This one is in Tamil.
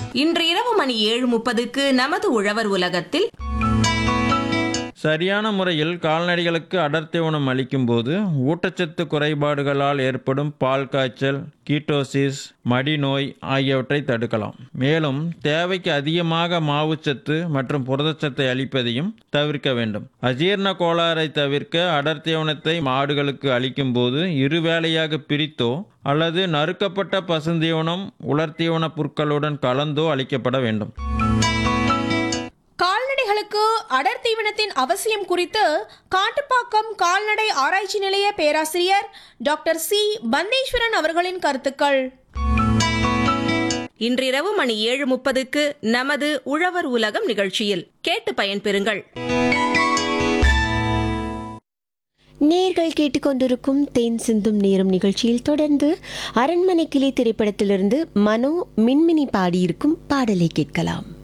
இன்று இரவு மணி ஏழு முப்பதுக்கு நமது உழவர் உலகத்தில் சரியான முறையில் கால்நடைகளுக்கு அடர்த்தி உணம் அளிக்கும்போது ஊட்டச்சத்து குறைபாடுகளால் ஏற்படும் பால் காய்ச்சல் கீட்டோசிஸ் மடிநோய் ஆகியவற்றை தடுக்கலாம் மேலும் தேவைக்கு அதிகமாக மாவுச்சத்து மற்றும் புரதச்சத்தை அளிப்பதையும் தவிர்க்க வேண்டும் அஜீரண கோளாறை தவிர்க்க அடர்த்தி உணத்தை மாடுகளுக்கு அளிக்கும்போது இருவேளையாக பிரித்தோ அல்லது நறுக்கப்பட்ட பசுந்தீவனம் உலர்த்தீவன புற்களுடன் கலந்தோ அளிக்கப்பட வேண்டும் கால்நடைகளுக்கு அடர் தீவனத்தின் அவசியம் குறித்து காட்டுப்பாக்கம் கால்நடை ஆராய்ச்சி நிலைய பேராசிரியர் டாக்டர் சி பந்தேஸ்வரன் அவர்களின் கருத்துக்கள் இன்றிரவு மணி ஏழு முப்பதுக்கு நமது உழவர் உலகம் நிகழ்ச்சியில் கேட்டு பயன்பெறுங்கள் நேர்கள் கேட்டுக்கொண்டிருக்கும் தேன் சிந்தும் நேரம் நிகழ்ச்சியில் தொடர்ந்து அரண்மனை கிளி திரைப்படத்திலிருந்து மனோ மின்மினி பாடியிருக்கும் பாடலை கேட்கலாம்